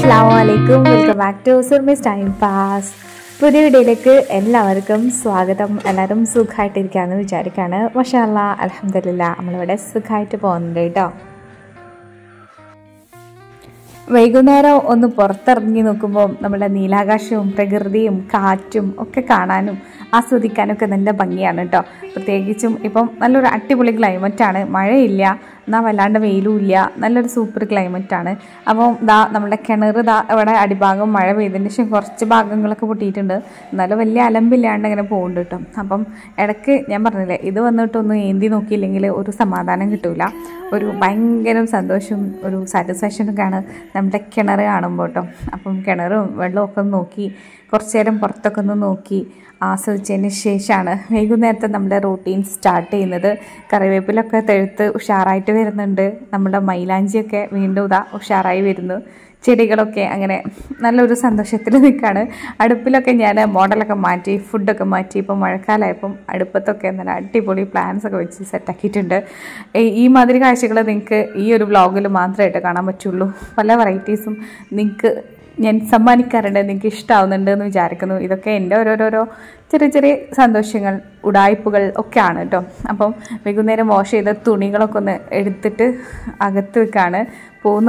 അസ്സാം വലൈക്കും welcome back to സുർമിസ് ടൈം പാസ് പുതിയ വീഡിയോയിലേക്ക് എല്ലാവർക്കും സ്വാഗതം എല്ലാവരും സുഖമായിട്ടിരിക്കാമെന്ന് വിചാരിക്കുകയാണ് മഷാല്ല അലഹമില്ല നമ്മളിവിടെ സുഖമായിട്ട് പോകുന്നുണ്ട് കേട്ടോ വൈകുന്നേരം ഒന്ന് പുറത്തിറങ്ങി നോക്കുമ്പോൾ നമ്മുടെ നീലാകാശവും പ്രകൃതിയും കാറ്റും ഒക്കെ കാണാനും ആസ്വദിക്കാനൊക്കെ നല്ല ഭംഗിയാണ് കേട്ടോ പ്രത്യേകിച്ചും ഇപ്പം നല്ലൊരു അടിപൊളി ക്ലൈമറ്റാണ് മഴയില്ല എന്നാൽ വല്ലാണ്ട് വെയിലും ഇല്ല നല്ലൊരു സൂപ്പർ ക്ലൈമറ്റാണ് അപ്പം ദാ നമ്മുടെ കിണർ ദാ ഇവിടെ അടിഭാഗം മഴ പെയ്തതിന് ശേഷം കുറച്ച് ഭാഗങ്ങളൊക്കെ പൊട്ടിയിട്ടുണ്ട് എന്നാലും വലിയ അലമ്പില്ലാണ്ട് ഇങ്ങനെ പോകുന്നുണ്ട് കേട്ടോ അപ്പം ഇടയ്ക്ക് ഞാൻ പറഞ്ഞില്ലേ ഇത് വന്നിട്ടൊന്നും ഏന്തി നോക്കിയില്ലെങ്കിൽ ഒരു സമാധാനം കിട്ടൂല ഒരു ഭയങ്കര സന്തോഷവും ഒരു സാറ്റിസ്ഫാക്ഷനൊക്കെയാണ് നമ്മുടെ കിണർ കാണുമ്പോൾ കേട്ടോ അപ്പം കിണറും വെള്ളമൊക്കെ ഒന്ന് നോക്കി കുറച്ച് നേരം പുറത്തൊക്കെ ഒന്ന് നോക്കി ആസ്വദിച്ചതിന് ശേഷമാണ് വൈകുന്നേരത്തെ നമ്മുടെ റൂട്ടീൻ സ്റ്റാർട്ട് ചെയ്യുന്നത് കറിവേപ്പിലൊക്കെ തെഴുത്ത് ഉഷാറായിട്ട് വരുന്നുണ്ട് നമ്മുടെ മൈലാഞ്ചിയൊക്കെ വീണ്ടും ഇതാ ഉഷാറായി വരുന്നു ചെടികളൊക്കെ അങ്ങനെ നല്ലൊരു സന്തോഷത്തിൽ നിൽക്കുകയാണ് അടുപ്പിലൊക്കെ ഞാൻ മോഡലൊക്കെ മാറ്റി ഫുഡൊക്കെ മാറ്റി ഇപ്പം മഴക്കാലമായപ്പം അടുപ്പത്തൊക്കെ നല്ല അടിപൊളി പ്ലാൻസ് ഒക്കെ വെച്ച് സെറ്റാക്കിയിട്ടുണ്ട് ഈ മാതിരി കാഴ്ചകൾ നിങ്ങൾക്ക് ഈ ഒരു വ്ളോഗിൽ മാത്രമായിട്ട് കാണാൻ പറ്റുള്ളൂ പല വെറൈറ്റീസും നിങ്ങൾക്ക് ഞാൻ സമ്മാനിക്കാറുണ്ട് നിങ്ങൾക്ക് ഇഷ്ടമാവുന്നുണ്ട് എന്ന് വിചാരിക്കുന്നു ഇതൊക്കെ എൻ്റെ ഓരോരോരോ ചെറിയ ചെറിയ സന്തോഷങ്ങൾ ഉടായ്പകൾ ഒക്കെയാണ് കേട്ടോ അപ്പം വൈകുന്നേരം വാഷ് ചെയ്ത തുണികളൊക്കെ ഒന്ന് എടുത്തിട്ട് അകത്ത് വെക്കാണ് പോകുന്ന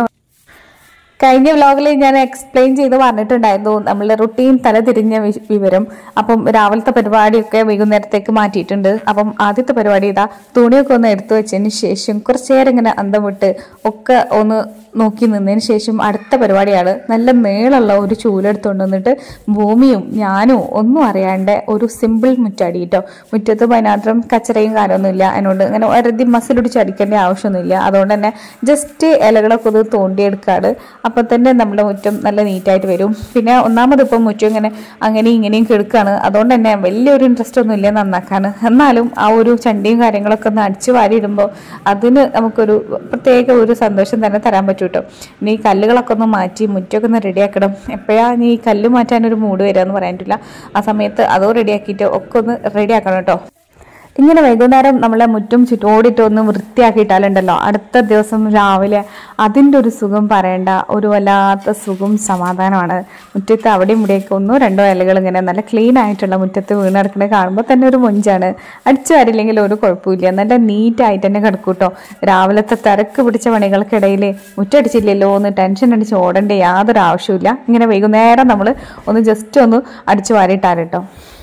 കഴിഞ്ഞ വ്ലോഗിൽ ഞാൻ എക്സ്പ്ലെയിൻ ചെയ്ത് പറഞ്ഞിട്ടുണ്ടായിരുന്നു നമ്മളുടെ റുട്ടീൻ തല തിരിഞ്ഞ വി- വിവരം അപ്പം രാവിലത്തെ പരിപാടിയൊക്കെ വൈകുന്നേരത്തേക്ക് മാറ്റിയിട്ടുണ്ട് അപ്പം ആദ്യത്തെ പരിപാടി ഇതാ തുണിയൊക്കെ ഒന്ന് എടുത്തു വെച്ചതിന് ശേഷം കുറച്ച് നേരം ഇങ്ങനെ അന്തം വിട്ട് ഒക്കെ ഒന്ന് നോക്കി നിന്നതിന് ശേഷം അടുത്ത പരിപാടിയാണ് നല്ല നീളമുള്ള ഒരു ചൂലെടുത്തുകൊണ്ട് വന്നിട്ട് ഭൂമിയും ഞാനും ഒന്നും അറിയാണ്ട് ഒരു സിമ്പിൾ മുറ്റടി കേട്ടോ മുറ്റത്ത് പതിനാത്രം കച്ചറയും കാര്യമൊന്നുമില്ല അതിനോട് അങ്ങനെ ഒരതി മസിലൊടിച്ച് അടിക്കേണ്ട ആവശ്യമൊന്നുമില്ല അതുകൊണ്ട് തന്നെ ജസ്റ്റ് ഇലകളൊക്കെ ഒന്ന് തോണ്ടിയെടുക്കാറ് അപ്പോൾ തന്നെ നമ്മുടെ മുറ്റം നല്ല നീറ്റായിട്ട് വരും പിന്നെ ഒന്നാമത് ഇപ്പം മുറ്റം ഇങ്ങനെ അങ്ങനെയും ഇങ്ങനെയും കിടക്കുകയാണ് അതുകൊണ്ട് തന്നെ വലിയൊരു ഇൻട്രസ്റ്റ് ഒന്നും ഇല്ല നന്നാക്കാൻ എന്നാലും ആ ഒരു ചണ്ടിയും കാര്യങ്ങളൊക്കെ ഒന്ന് അടിച്ചു വാരിയിടുമ്പോൾ അതിന് നമുക്കൊരു പ്രത്യേക ഒരു സന്തോഷം തന്നെ തരാൻ പറ്റും കേട്ടോ ഇനി ഈ കല്ലുകളൊക്കെ ഒന്ന് മാറ്റി മുറ്റമൊക്കെ ഒന്ന് റെഡിയാക്കണം എപ്പോഴാണ് നീ ഈ കല്ല് മാറ്റാനൊരു മൂഡ് വരിക എന്ന് പറയാൻ പറ്റില്ല ആ സമയത്ത് അതോ റെഡിയാക്കിയിട്ട് ഒക്കെ ഒന്ന് റെഡിയാക്കണം കേട്ടോ ഇങ്ങനെ വൈകുന്നേരം നമ്മളെ മുറ്റും ചുറ്റോടിയിട്ട് ഒന്ന് വൃത്തിയാക്കിയിട്ടാലുണ്ടല്ലോ അടുത്ത ദിവസം രാവിലെ അതിൻ്റെ ഒരു സുഖം പറയേണ്ട ഒരു വല്ലാത്ത സുഖം സമാധാനമാണ് മുറ്റത്ത് അവിടെയും ഇവിടെയൊക്കെ ഒന്നോ രണ്ടോ ഇലകൾ ഇങ്ങനെ നല്ല ക്ലീൻ ആയിട്ടുള്ള മുറ്റത്ത് വീണ് കിടക്കുന്നത് കാണുമ്പോൾ തന്നെ ഒരു മൊഞ്ചാണ് അടിച്ചു വരില്ലെങ്കിൽ ഒരു കുഴപ്പമില്ല നല്ല നീറ്റായിട്ട് തന്നെ കിടക്കും കേട്ടോ രാവിലത്തെ തിരക്ക് പിടിച്ച പണികൾക്കിടയിൽ മുറ്റടിച്ചില്ലല്ലോ ഒന്ന് ടെൻഷൻ അടിച്ച് ഓടേണ്ട യാതൊരു ആവശ്യമില്ല ഇങ്ങനെ വൈകുന്നേരം നമ്മൾ ഒന്ന് ജസ്റ്റ് ഒന്ന് അടിച്ചു വാരിയിട്ടാൽ കേട്ടോ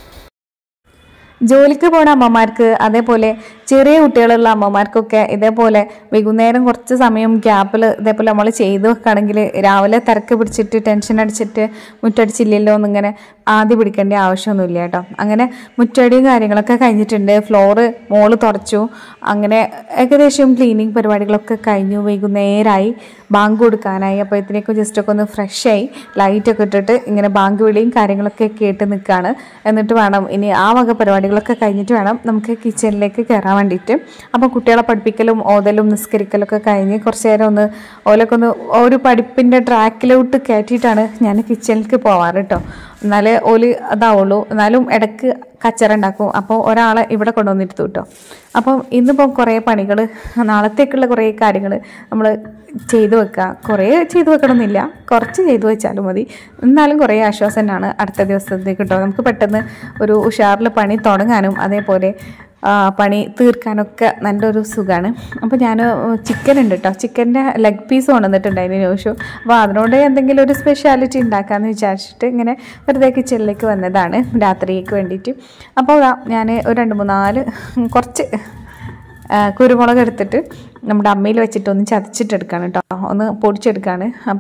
ജോലിക്ക് പോണ അമ്മമാർക്ക് അതേപോലെ ചെറിയ കുട്ടികളുള്ള അമ്മമാർക്കൊക്കെ ഇതേപോലെ വൈകുന്നേരം കുറച്ച് സമയം ഗ്യാപ്പിൽ ഇതേപോലെ നമ്മൾ ചെയ്ത് വെക്കുകയാണെങ്കിൽ രാവിലെ തിരക്ക് പിടിച്ചിട്ട് ടെൻഷൻ അടിച്ചിട്ട് മുറ്റടിച്ചില്ലല്ലോ എന്നിങ്ങനെ ആദ്യം പിടിക്കേണ്ട ആവശ്യമൊന്നുമില്ല കേട്ടോ അങ്ങനെ മുറ്റടിയും കാര്യങ്ങളൊക്കെ കഴിഞ്ഞിട്ടുണ്ട് ഫ്ലോറ് മോള് തുടച്ചു അങ്ങനെ ഏകദേശം ക്ലീനിങ് പരിപാടികളൊക്കെ കഴിഞ്ഞു വൈകുന്നേരമായി ബാങ്ക് കൊടുക്കാനായി അപ്പോൾ ഇതിനൊക്കെ ജസ്റ്റ് ഒക്കെ ഒന്ന് ഫ്രഷായി ലൈറ്റൊക്കെ ഇട്ടിട്ട് ഇങ്ങനെ ബാങ്ക് വിളിയും കാര്യങ്ങളൊക്കെ കേട്ട് നിൽക്കുകയാണ് എന്നിട്ട് വേണം ഇനി ആ വക പരിപാടികളൊക്കെ കഴിഞ്ഞിട്ട് വേണം നമുക്ക് കിച്ചണിലേക്ക് കയറാൻ വേണ്ടിയിട്ട് അപ്പോൾ കുട്ടികളെ പഠിപ്പിക്കലും ഓതലും നിസ്കരിക്കലൊക്കെ കഴിഞ്ഞ് കുറച്ച് നേരം ഒന്ന് ഓലൊക്കെ ഒന്ന് ഒരു പഠിപ്പിൻ്റെ ട്രാക്കിലോട്ട് കയറ്റിയിട്ടാണ് ഞാൻ കിച്ചണിലേക്ക് പോവാറ് കേട്ടോ എന്നാലേ ഓല് അതാവുള്ളൂ എന്നാലും ഇടയ്ക്ക് കച്ചറ ഉണ്ടാക്കും അപ്പോൾ ഒരാളെ ഇവിടെ കൊണ്ടുവന്നിരുത്തു കേട്ടോ അപ്പം ഇന്നിപ്പോൾ കുറേ പണികൾ നാളത്തേക്കുള്ള കുറേ കാര്യങ്ങൾ നമ്മൾ ചെയ്തു വെക്കുക കുറേ ചെയ്തു വെക്കണമെന്നില്ല കുറച്ച് ചെയ്തു വെച്ചാലും മതി എന്നാലും കുറേ ആശ്വാസം തന്നെയാണ് അടുത്ത ദിവസത്തേക്ക് കേട്ടോ നമുക്ക് പെട്ടെന്ന് ഒരു ഉഷാറിൽ പണി തുടങ്ങാനും അതേപോലെ ആ, പണി തീർക്കാനൊക്കെ നല്ലൊരു സുഖമാണ് അപ്പോൾ ഞാൻ ചിക്കൻ ഉണ്ട് കേട്ടോ ചിക്കൻ്റെ ലെഗ് പീസ് കൊണ്ടുവന്നിട്ടുണ്ടായിരുന്നു ന്യൂഷു അപ്പോൾ അതിനോട് എന്തെങ്കിലും ഒരു സ്പെഷ്യാലിറ്റി ഉണ്ടാക്കാമെന്ന് വിചാരിച്ചിട്ട് ഇങ്ങനെ വെറുതെ കിച്ചണിലേക്ക് വന്നതാണ് രാത്രിക്ക് വേണ്ടിയിട്ട് അപ്പോൾ ഞാൻ ഒരു രണ്ട് മൂന്നാല് കുറച്ച് ആ, കുരുമുളക് എടുത്തിട്ട് നമ്മുടെ അമ്മയിൽ വെച്ചിട്ട് ഒന്ന് ചതച്ചിട്ടെടുക്കാണ് കേട്ടോ ഒന്ന് പൊടിച്ചെടുക്കാണ് അപ്പോൾ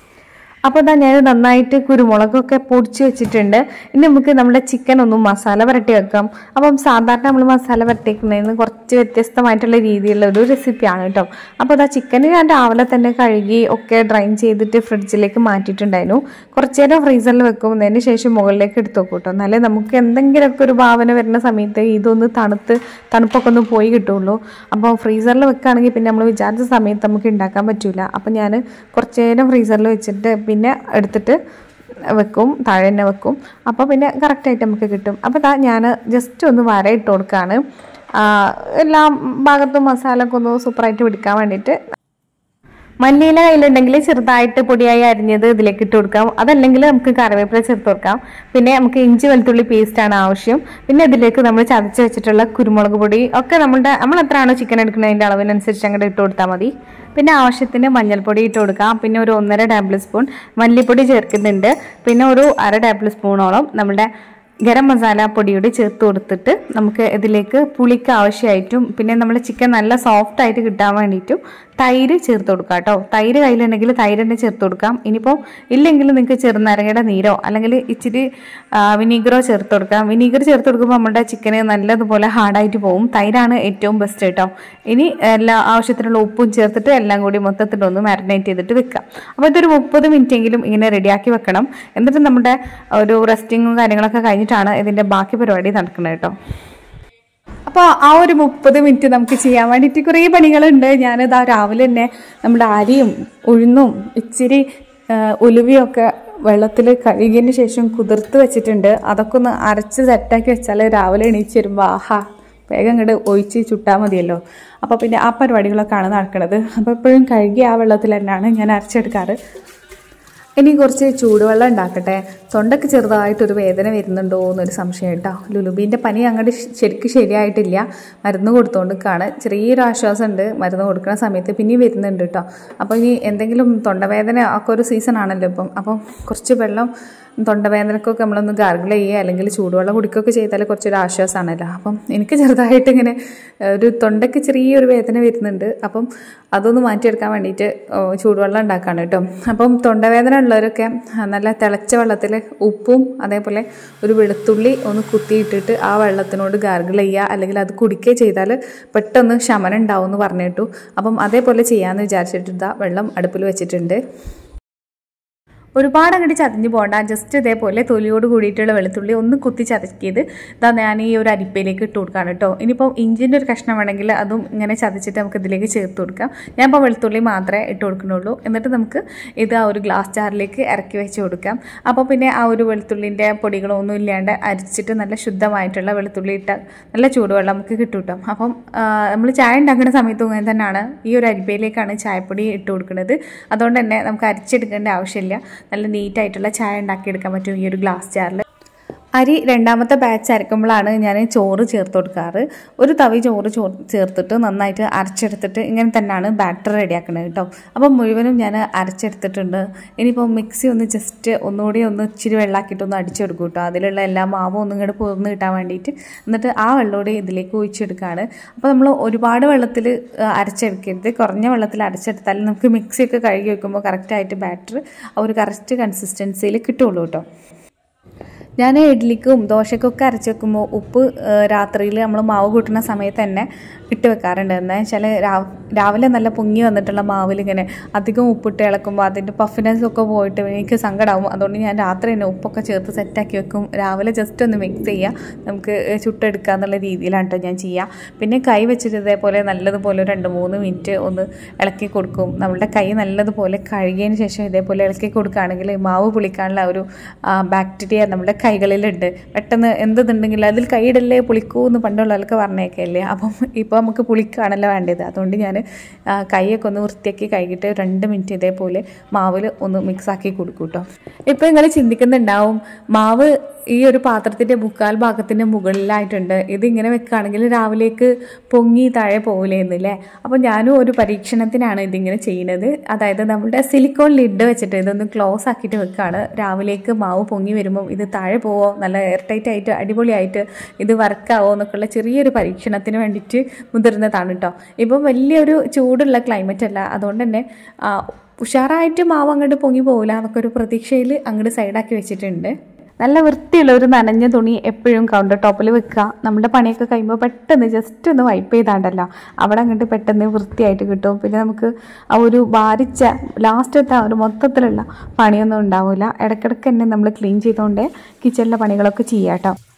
അപ്പോൾ ഇതാ ഞാൻ നന്നായിട്ട് കുരുമുളകൊക്കെ പൊടിച്ച് വെച്ചിട്ടുണ്ട് ഇനി നമുക്ക് നമ്മുടെ ചിക്കൻ ഒന്ന് മസാല പുരട്ടി വെക്കാം അപ്പം സാധാരണ നമ്മൾ മസാല പുരട്ടിക്കുന്നതിന് കുറച്ച് വ്യത്യസ്തമായിട്ടുള്ള രീതിയിലുള്ള ഒരു റെസിപ്പിയാണ് കേട്ടോ അപ്പോൾ അതാ ചിക്കൻ ഞാൻ രാവിലെ തന്നെ കഴുകി ഒക്കെ ഡ്രൈൻ ചെയ്തിട്ട് ഫ്രിഡ്ജിലേക്ക് മാറ്റിയിട്ടുണ്ടായിരുന്നു കുറച്ച് നേരം ഫ്രീസറിൽ വെക്കും അതിന് ശേഷം മുകളിലേക്ക് എടുത്ത് വെക്കും കേട്ടോ എന്നാലേ നമുക്ക് എന്തെങ്കിലുമൊക്കെ ഒരു ഭാവന വരുന്ന സമയത്ത് ഇതൊന്ന് തണുത്ത് തണുപ്പൊക്കെ ഒന്ന് പോയി കിട്ടുള്ളൂ അപ്പോൾ ഫ്രീസറിൽ വെക്കുകയാണെങ്കിൽ പിന്നെ നമ്മൾ വിചാരിച്ച സമയത്ത് നമുക്ക് ഉണ്ടാക്കാൻ പറ്റില്ല അപ്പോൾ ഞാൻ കുറച്ച് നേരം ഫ്രീസറിൽ വെച്ചിട്ട് പിന്നെ എടുത്തിട്ട് വെക്കും താഴെ തന്നെ വെക്കും അപ്പോൾ പിന്നെ കറക്റ്റായിട്ട് നമുക്ക് കിട്ടും അപ്പോൾ ദാ ഞാൻ ജസ്റ്റ് ഒന്ന് വര ഇട്ട് കൊടുക്കുകയാണ് ആ, എല്ലാ ഭാഗത്തും മസാല ഒക്കെ ഒന്ന് സൂപ്പറായിട്ട് പിടിക്കാൻ വേണ്ടിയിട്ട് മല്ലിയില കയ്യിലുണ്ടെങ്കിൽ ചെറുതായിട്ട് പൊടിയായി അരിഞ്ഞത് ഇതിലേക്ക് ഇട്ട് കൊടുക്കാം അതല്ലെങ്കിൽ നമുക്ക് കറിവേപ്പില ചേർത്ത് കൊടുക്കാം പിന്നെ നമുക്ക് ഇഞ്ചി വെളുത്തുള്ളി പേസ്റ്റ് ആണ് ആവശ്യം പിന്നെ ഇതിലേക്ക് നമ്മൾ ചതച്ച് വെച്ചിട്ടുള്ള കുരുമുളക് പൊടി ഒക്കെ നമ്മുടെ നമ്മൾ എത്രയാണോ ചിക്കൻ എടുക്കുന്നതിൻ്റെ അളവിനനുസരിച്ച് അങ്ങോട്ട് ഇട്ട് കൊടുത്താൽ മതി പിന്നെ ആവശ്യത്തിന് മഞ്ഞൾപ്പൊടി ഇട്ട് കൊടുക്കാം പിന്നെ ഒരു ഒന്നര ടേബിൾ സ്പൂൺ മല്ലിപ്പൊടി ചേർക്കുന്നുണ്ട് പിന്നെ ഒരു അര ടേബിൾ സ്പൂണോളം നമ്മുടെ ഗരം മസാല പൊടിയോട് ചേർത്ത് കൊടുത്തിട്ട് നമുക്ക് ഇതിലേക്ക് പുളിക്ക് ആവശ്യമായിട്ടും പിന്നെ നമ്മൾ ചിക്കൻ നല്ല സോഫ്റ്റ് ആയിട്ട് കിട്ടാൻ വേണ്ടിയിട്ടും തൈര് ചേർത്ത് കൊടുക്കാം കേട്ടോ തൈര് കയ്യിലുണ്ടെങ്കിൽ തൈര് തന്നെ ചേർത്ത് കൊടുക്കാം ഇനിയിപ്പോൾ ഇല്ലെങ്കിൽ നിങ്ങൾക്ക് ചെറുനാരങ്ങയുടെ നീരോ അല്ലെങ്കിൽ ഇച്ചിരി ആ, വിനീഗറോ ചേർത്ത് കൊടുക്കാം വിനീഗർ ചേർത്ത് കൊടുക്കുമ്പോൾ നമ്മുടെ ചിക്കന് നല്ലതുപോലെ ഹാർഡായിട്ട് പോകും തൈരാണ് ഏറ്റവും ബെസ്റ്റ് കേട്ടോ ഇനി എല്ലാ ആവശ്യത്തിനുള്ള ഉപ്പും ചേർത്തിട്ട് എല്ലാം കൂടി മൊത്തത്തിലൊന്ന് മാരിനേറ്റ് ചെയ്തിട്ട് വെക്കാം അപ്പോൾ ഇതൊരു മുപ്പത് മിനിറ്റ് എങ്കിലും ഇങ്ങനെ റെഡിയാക്കി വെക്കണം എന്നിട്ട് നമ്മുടെ ഒരു റെസ്റ്റിങ്ങും കാര്യങ്ങളൊക്കെ കഴിഞ്ഞിട്ടാണ് ഇതിൻ്റെ ബാക്കി പരിപാടി നടക്കുന്നത് കേട്ടോ അപ്പോൾ ആ ഒരു മുപ്പത് മിനിറ്റ് നമുക്ക് ചെയ്യാൻ വേണ്ടിയിട്ട് കുറേ പണികളുണ്ട് ഞാനിതാ രാവിലെ തന്നെ നമ്മുടെ അരിയും ഉഴുന്നും ഇച്ചിരി ആ, ഉലുവയൊക്കെ വെള്ളത്തിൽ കഴുകിയതിന് ശേഷം കുതിർത്ത് വെച്ചിട്ടുണ്ട് അതൊക്കെ ഒന്ന് അരച്ച് സെറ്റാക്കി വെച്ചാൽ രാവിലെ എണീച്ച് വരുമ്പോൾ ആഹാ വേഗം ഇങ്ങോട്ട് ഒഴിച്ച് ചുട്ടാൽ മതിയല്ലോ അപ്പോൾ പിന്നെ ആ പരിപാടികളൊക്കെയാണ് നടക്കുന്നത് അപ്പോൾ എപ്പോഴും കഴുകി ആ വെള്ളത്തിൽ തന്നെയാണ് ഞാൻ അരച്ചെടുക്കാറ് ഇനി കുറച്ച് ചൂടുവെള്ളം ഉണ്ടാക്കട്ടെ തൊണ്ടയ്ക്ക് ചെറുതായിട്ടൊരു വേദന വരുന്നുണ്ടോ എന്നൊരു സംശയം കേട്ടോ ലുലുബീൻ്റെ പനി അങ്ങോട്ട് ശരിക്കും ശരിയായിട്ടില്ല മരുന്ന് കൊടുത്തുകൊണ്ടിരിക്കുകയാണ് ചെറിയൊരു ആശ്വാസം ഉണ്ട് മരുന്ന് കൊടുക്കുന്ന സമയത്ത് പിന്നെയും വരുന്നുണ്ട് കേട്ടോ അപ്പോൾ ഇനി എന്തെങ്കിലും തൊണ്ടവേദന ഒക്കെ ഒരു സീസൺ ആണല്ലോ ഇപ്പം അപ്പം കുറച്ച് വെള്ളം തൊണ്ടവേദനക്കൊക്കെ നമ്മളൊന്ന് ഗാർഗിൾ ചെയ്യുക അല്ലെങ്കിൽ ചൂടുവെള്ളം കുടിക്കുകയൊക്കെ ചെയ്താൽ കുറച്ചൊരു ആശ്വാസമാണല്ലോ അപ്പം എനിക്ക് ചെറുതായിട്ട് ഇങ്ങനെ ഏഹ്, ഒരു തൊണ്ടയ്ക്ക് ചെറിയൊരു വേദന വരുന്നുണ്ട് അപ്പം അതൊന്ന് മാറ്റിയെടുക്കാൻ വേണ്ടിയിട്ട് ഓ, ചൂടുവെള്ളം ഉണ്ടാക്കുകയാണ് കേട്ടോ അപ്പം തൊണ്ടവേദന ഉള്ളവരൊക്കെ നല്ല തിളച്ച വെള്ളത്തിൽ ഉപ്പും അതേപോലെ ഒരു വെളുത്തുള്ളി ഒന്ന് കുത്തിയിട്ടിട്ട് ആ വെള്ളത്തിനോട് ഗാർഗിൾ ചെയ്യുക അല്ലെങ്കിൽ അത് കുടിക്കുക ചെയ്താൽ പെട്ടെന്ന് ശമനം ഉണ്ടാവും എന്ന് പറഞ്ഞിട്ടു അപ്പം അതേപോലെ ചെയ്യാമെന്ന് വിചാരിച്ചിട്ട് ഇതാ വെള്ളം അടുപ്പിൽ വെച്ചിട്ടുണ്ട് ഒരുപാട് അങ്ങോട്ട് ചതഞ്ഞു പോകണ്ട ജസ്റ്റ് ഇതേപോലെ തൊലിയോട് കൂടിയിട്ടുള്ള വെളുത്തുള്ളി ഒന്ന് കുത്തി ചതക്കിയത് ഇതാ ഞാൻ ഈ ഒരു അരിപ്പയിലേക്ക് ഇട്ട് കൊടുക്കുകയാണ് കേട്ടോ ഇനിയിപ്പോൾ ഇഞ്ചിൻ്റെ ഒരു കഷ്ണം വേണമെങ്കിൽ അതും ഇങ്ങനെ ചതച്ചിട്ട് നമുക്ക് ഇതിലേക്ക് ചേർത്ത് കൊടുക്കാം ഞാൻ ഇപ്പോൾ വെളുത്തുള്ളി മാത്രമേ ഇട്ട് കൊടുക്കുന്നുള്ളൂ എന്നിട്ട് നമുക്ക് ഇത് ആ ഒരു ഗ്ലാസ് ജാറിലേക്ക് ഇറക്കി വെച്ച് കൊടുക്കാം അപ്പോൾ പിന്നെ ആ ഒരു വെളുത്തുള്ളിൻ്റെ പൊടികളൊന്നും ഇല്ലാണ്ട് അരിച്ചിട്ട് നല്ല ശുദ്ധമായിട്ടുള്ള വെളുത്തുള്ളി ഇട്ട നല്ല ചൂടുവെള്ളം നമുക്ക് കിട്ടും കേട്ടോ അപ്പം നമ്മൾ ചായ ഉണ്ടാക്കുന്ന സമയത്തും അങ്ങനെ തന്നെയാണ് ഈ ഒരു അരിപ്പയിലേക്കാണ് ചായപ്പൊടി ഇട്ട് കൊടുക്കുന്നത് അതുകൊണ്ട് തന്നെ നമുക്ക് അരിച്ചെടുക്കേണ്ട ആവശ്യമില്ല നല്ല നീറ്റായിട്ടുള്ള ചായ ഉണ്ടാക്കിയെടുക്കാൻ പറ്റും ഈ ഒരു ഗ്ലാസ് ജാറിൽ അരി രണ്ടാമത്തെ ബാച്ച് അരക്കുമ്പോഴാണ് ഞാൻ ചോറ് ചേർത്ത് കൊടുക്കാറ് ഒരു തവി ചോറ് ചോ ചേർത്തിട്ട് നന്നായിട്ട് അരച്ചെടുത്തിട്ട് ഇങ്ങനെ തന്നെയാണ് ബാറ്റർ റെഡിയാക്കുന്നത് കേട്ടോ അപ്പോൾ മുഴുവനും ഞാൻ അരച്ചെടുത്തിട്ടുണ്ട് ഇനിയിപ്പോൾ മിക്സി ഒന്ന് ജസ്റ്റ് ഒന്നുകൂടി ഒന്ന് ഇച്ചിരി വെള്ളമാക്കിയിട്ടൊന്ന് അടിച്ചെടുക്കും കേട്ടോ അതിലുള്ള എല്ലാ മാവും ഒന്നും ഇങ്ങോട്ട് പോർന്ന് കിട്ടാൻ വേണ്ടിയിട്ട് എന്നിട്ട് ആ വെള്ളമൂടി ഇതിലേക്ക് ഒഴിച്ചെടുക്കുകയാണ് അപ്പോൾ നമ്മൾ ഒരുപാട് വെള്ളത്തിൽ അരച്ചെടുക്കരുത് കുറഞ്ഞ വെള്ളത്തിൽ അരച്ചെടുത്താൽ നമുക്ക് മിക്സിയൊക്കെ കഴുകി വെക്കുമ്പോൾ കറക്റ്റായിട്ട് ബാറ്റർ ആ ഒരു കറക്റ്റ് കൺസിസ്റ്റൻസിയിൽ കിട്ടുള്ളൂ കേട്ടോ ഞാൻ ഇഡ്ലിക്കും ദോശക്കൊക്കെ അരച്ച് വെക്കുമ്പോൾ ഉപ്പ് രാത്രിയിൽ നമ്മൾ മാവ് കൂട്ടുന്ന സമയത്ത് തന്നെ ഇട്ട് വെക്കാറുണ്ട് എന്താ വെച്ചാൽ രാവിലെ നല്ല പൊങ്ങി വന്നിട്ടുള്ള മാവിൽ ഇങ്ങനെ അധികം ഉപ്പിട്ട് ഇളക്കുമ്പോൾ അതിൻ്റെ പഫിനെസ് ഒക്കെ പോയിട്ട് എനിക്ക് സങ്കടമാവും അതുകൊണ്ട് ഞാൻ രാത്രി തന്നെ ഉപ്പൊക്കെ ചേർത്ത് സെറ്റാക്കി വെക്കും രാവിലെ ജസ്റ്റ് ഒന്ന് മിക്സ് ചെയ്യുക നമുക്ക് ചുട്ടെടുക്കുക എന്നുള്ള രീതിയിലാണ് കേട്ടോ ഞാൻ ചെയ്യുക പിന്നെ കൈ വെച്ചിട്ട് ഇതേപോലെ നല്ലതുപോലെ ഒരു രണ്ട് മൂന്ന് മിനിറ്റ് ഒന്ന് ഇളക്കി കൊടുക്കും നമ്മളുടെ കൈ നല്ലതുപോലെ കഴുകിയതിന് ശേഷം ഇതേപോലെ ഇളക്കി കൊടുക്കുകയാണെങ്കിൽ മാവ് പുളിക്കാനുള്ള ഒരു ബാക്ടീരിയ നമ്മുടെ കൈകളിലുണ്ട് പെട്ടെന്ന് എന്തുണ്ടെങ്കിൽ അതിൽ കൈയിടല്ലേ പുളിക്കൂ എന്ന് പണ്ടുള്ളവർക്ക് പറഞ്ഞേക്കല്ലേ അപ്പം ഇപ്പോൾ നമുക്ക് പുളിക്കാണല്ലോ വേണ്ടത് അതുകൊണ്ട് ഞാൻ കൈയൊക്കെ ഒന്ന് വൃത്തിയാക്കി കഴുകിയിട്ട് രണ്ട് മിനിറ്റ് ഇതേപോലെ മാവിൽ ഒന്ന് മിക്സാക്കി കൊടുക്കും കേട്ടോ ഇപ്പോൾ നിങ്ങൾ ചിന്തിക്കുന്നുണ്ടാവും മാവ് ഈ ഒരു പാത്രത്തിൻ്റെ മുക്കാൽ ഭാഗത്തിൻ്റെ മുകളിലായിട്ടുണ്ട് ഇതിങ്ങനെ വെക്കുകയാണെങ്കിൽ രാവിലേക്ക് പൊങ്ങി താഴെ പോകില്ലേ എന്നല്ലേ അപ്പോൾ ഞാനും ഒരു പരീക്ഷണത്തിനാണ് ഇതിങ്ങനെ ചെയ്യുന്നത് അതായത് നമ്മുടെ സിലിക്കോൺ ലിഡ് വെച്ചിട്ട് ഇതൊന്ന് ക്ലോസ് ആക്കിയിട്ട് വെക്കുകയാണ് രാവിലേക്ക് മാവ് പൊങ്ങി വരുമ്പം ഇത് താഴെ പോവോ നല്ല എയർ ടൈറ്റ് ആയിട്ട് അടിപൊളിയായിട്ട് ഇത് വർക്കാവോ എന്നൊക്കെയുള്ള ചെറിയൊരു പരീക്ഷണത്തിന് വേണ്ടിയിട്ട് മുതിർന്നതാണ് കേട്ടോ ഇപ്പം വലിയൊരു ചൂടുള്ള ക്ലൈമറ്റ് അല്ല അതുകൊണ്ട് തന്നെ ആ, ഉഷാറായിട്ട് മാവ് അങ്ങോട്ട് പൊങ്ങി പോകില്ല എന്നൊക്കെ ഒരു പ്രതീക്ഷയിൽ അങ്ങോട്ട് സൈഡാക്കി വെച്ചിട്ടുണ്ട് നല്ല വൃത്തിയുള്ള ഒരു നനഞ്ഞ തുണി എപ്പോഴും കൗണ്ടർ ടോപ്പിൽ വെക്കുക നമ്മുടെ പണിയൊക്കെ കഴിയുമ്പോൾ പെട്ടെന്ന് ജസ്റ്റ് ഒന്ന് വൈപ്പ് ചെയ്താണ്ടല്ലോ അവിടെ അങ്ങോട്ട് പെട്ടെന്ന് വൃത്തിയായിട്ട് കിട്ടും പിന്നെ നമുക്ക് ആ ഒരു ഭാരിച്ച ലാസ്റ്റത്തെ ആ ഒരു മൊത്തത്തിലുള്ള പണിയൊന്നും ഉണ്ടാവില്ല ഇടയ്ക്കിടയ്ക്ക് തന്നെ നമ്മൾ ക്ലീൻ ചെയ്തുകൊണ്ട് കിച്ചണിലെ പണികളൊക്കെ ചെയ്യാം കേട്ടോ